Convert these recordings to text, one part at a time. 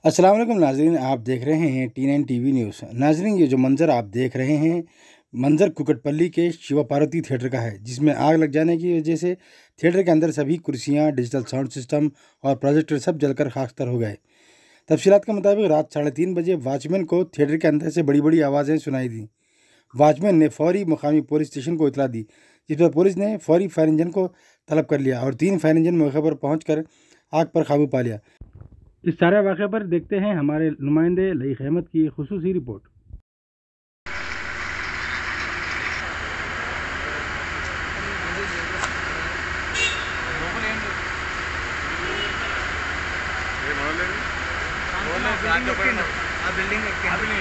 अस्सलाम वालेकुम नाजरीन आप देख रहे हैं T nine T V news नाजरीन ये जो मंज़र आप देख रहे हैं मंज़र कुकटपल्ली के शिवा पार्वती थिएटर का है जिसमें आग लग जाने की वजह से थिएटर के अंदर सभी कुर्सियां डिजिटल साउंड सिस्टम और प्रोजेक्टर सब जलकर खाकतर हो गए तफसीलात के मुताबिक रात साढ़े तीन बजे वॉचमैन को थिएटर के अंदर से बड़ी बड़ी आवाज़ें सुनाई दी वॉचमैन ने फौरी मुकामी पुलिस स्टेशन को इतला दी जिस पर पुलिस ने फौरी फायर इंजन को तलब कर लिया और तीन फायर इंजन मौके पर पहुँच आग पर काबू पा लिया इस सारे वाक़े पर देखते हैं हमारे नुमाइंदे लई अहमद की खसूसी रिपोर्ट ఆ బిల్డింగ్ ఎక్కింది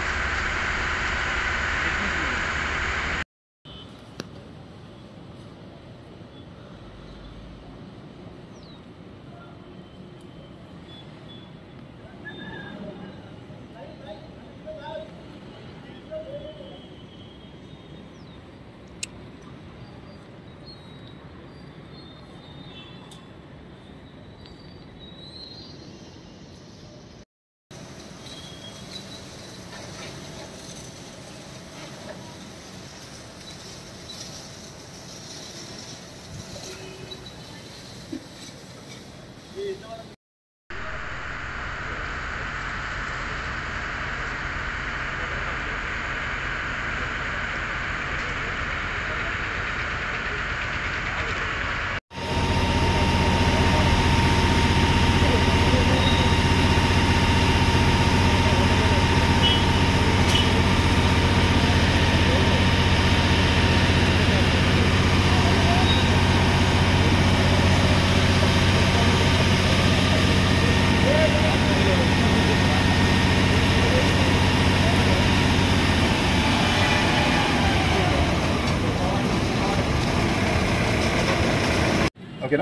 ఓకేనా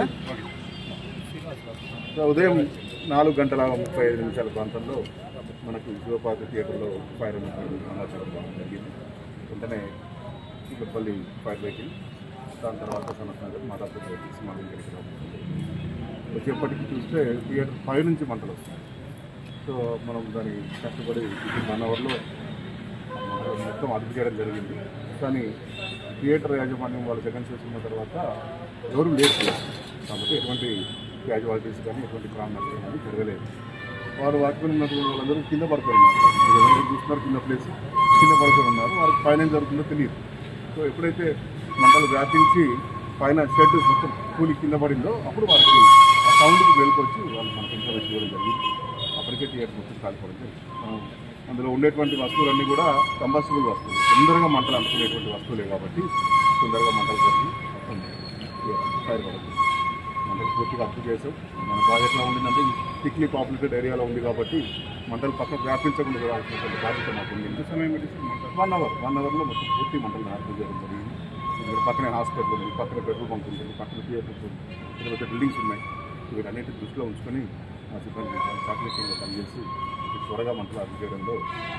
సో ఉదయం నాలుగు గంటల ముప్పై ఐదు నిమిషాల ప్రాంతంలో మనకు శివపార్క్ థియేటర్లో ఫైర్ ఉన్నటువంటి సమాచారం జరిగింది వెంటనే చిక్కపల్లి ఫైర్ వెహికల్ దాని తర్వాత సనత్ నగర్ మాదాపూర్ వెహికల్స్ మా దగ్గరికి రావడం వచ్చేప్పటికి చూస్తే థియేటర్ పై నుంచి మంటలు వస్తాయి సో మనం దాన్ని కష్టపడి వన్ అవర్లో మొత్తం అదుపు చేయడం జరిగింది కానీ థియేటర్ యాజమాన్యం వాళ్ళు సెకండ్ షో సినిమా తర్వాత ఎవరు లేట్ కాబట్టి ఎటువంటి క్యాజువాలిటీస్ కానీ ఎటువంటి క్రామ్ నష్టం కానీ జరగలేదు వారు వాటిపైన ఉన్నటువంటి వాళ్ళందరూ కింద పడుకొని ఉన్నారు మీరు ఎవరైనా చూస్తున్నారు కింద ప్లేస్ కింద పడుకొని ఉన్నారు వారికి పైన ఏం జరుగుతుందో తెలియదు సో ఎప్పుడైతే మంటలు వ్యాపించి పైన షెడ్ మొత్తం కూలి కింద పడిందో అప్పుడు వారికి ఆ సౌండ్కి వెళ్ళుకొచ్చి వాళ్ళు మనకి ఇన్ఫర్మేషన్ ఇవ్వడం జరిగింది అప్పటికే థియేటర్ మొత్తం కాలిపోవడం జరిగింది మనం అందులో ఉండేటువంటి వస్తువులన్నీ కూడా కంబస్టిబుల్ వస్తువులు తొందరగా మంటలు అంటుకునేటువంటి వస్తువులే కాబట్టి తొందరగా మంటలు జరిగి మొత్తం ఫైర్ పడుతుంది మంటలు పూర్తిగా అప్పు చేసాం మన ప్రాజెక్ట్లో ఉండిందంటే థిక్లీ పాపులేటెడ్ ఏరియాలో ఉంది కాబట్టి మంటలు పక్కన వ్యాపించకుండా చూడాల్సినటువంటి బాధ్యత మాకు ఉంది ఎంత సమయం వన్ అవర్ వన్ అవర్లో మొత్తం పూర్తి మంటలు ఆర్పు చేయడం జరిగింది ఇక్కడ పక్కనే హాస్పిటల్ ఉంది పక్కన పెట్రోల్ బంక్ ఉంటుంది పక్కన థియేటర్స్ ఉంది ఇక్కడ పెద్ద బిల్డింగ్స్ ఉన్నాయి వీటన్నిటి దృష్టిలో ఉంచుకొని మా సిబ్బంది చాక్లెటింగ్లో పనిచేసి త్వరగా మంటలు ఆర్పు చేయడంలో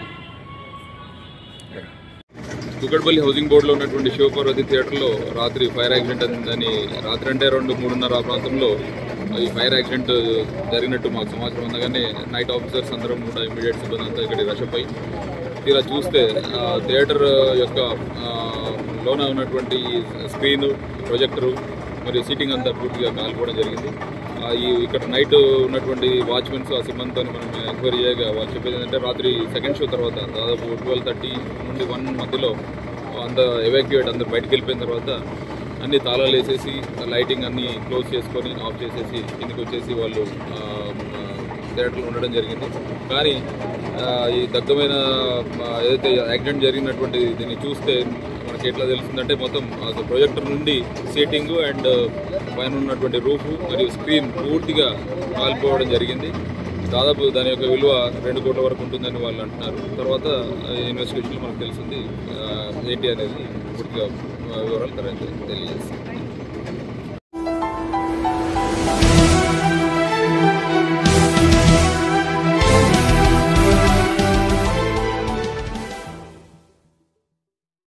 కుకట్పల్లి హౌసింగ్ బోర్డులో ఉన్నటువంటి శివపార్వతి థియేటర్లో రాత్రి ఫైర్ యాక్సిడెంట్ అని రాత్రి అంటే రెండు మూడున్నర ఆ ప్రాంతంలో ఈ ఫైర్ యాక్సిడెంట్ జరిగినట్టు మాకు సమాచారం ఉండగానే నైట్ ఆఫీసర్స్ అందరం కూడా ఇమీడియట్ సిబ్బంది అంతా ఇక్కడికి రషపై తీరా చూస్తే ఆ, థియేటర్ యొక్క ఆ, లోన ఉన్నటువంటి స్క్రీన్ ప్రొజెక్టరు మరియు సీటింగ్ అంతా పూర్తిగా కాలిపోవడం జరిగింది ఆ, ఈ ఇక్కడ నైట్ ఉన్నటువంటి వాచ్మెన్స్ ఆ సిబ్బందితో మనం ఎంక్వైరీ చేయగా వాళ్ళు చెప్పేది ఏంటంటే రాత్రి సెకండ్ షో తర్వాత దాదాపు ట్వెల్వ్ థర్టీ నుండి వన్ మధ్యలో అంత ఎవాక్యుయేట్ అందరు బయటకు వెళ్ళిపోయిన తర్వాత అన్ని తాళాలు వేసేసి లైటింగ్ అన్ని క్లోజ్ చేసుకొని ఆఫ్ చేసేసి కిందికి వచ్చేసి వాళ్ళు ఆ, ఆ, థియేటర్లో ఉండడం జరిగింది కానీ ఆ, ఈ దగ్ధమైన ఆ, ఏదైతే యాక్సిడెంట్ జరిగినటువంటి దీన్ని చూస్తే మనకి ఎట్లా తెలుస్తుందంటే మొత్తం ప్రొజెక్టర్ నుండి సీటింగ్ అండ్ పైన ఉన్నటువంటి రూఫ్ మరియు స్క్రీన్ పూర్తిగా కాలిపోవడం జరిగింది దాదాపు దాని యొక్క విలువ రెండు కోట్ల వరకు ఉంటుందని వాళ్ళు అంటున్నారు తర్వాత ఇన్వెస్టిగేషన్లో మనకు తెలిసింది ఆ, ఏంటి అనేది పూర్తిగా ఆ, వివరాలు తర్వాత తెలియజేస్తాం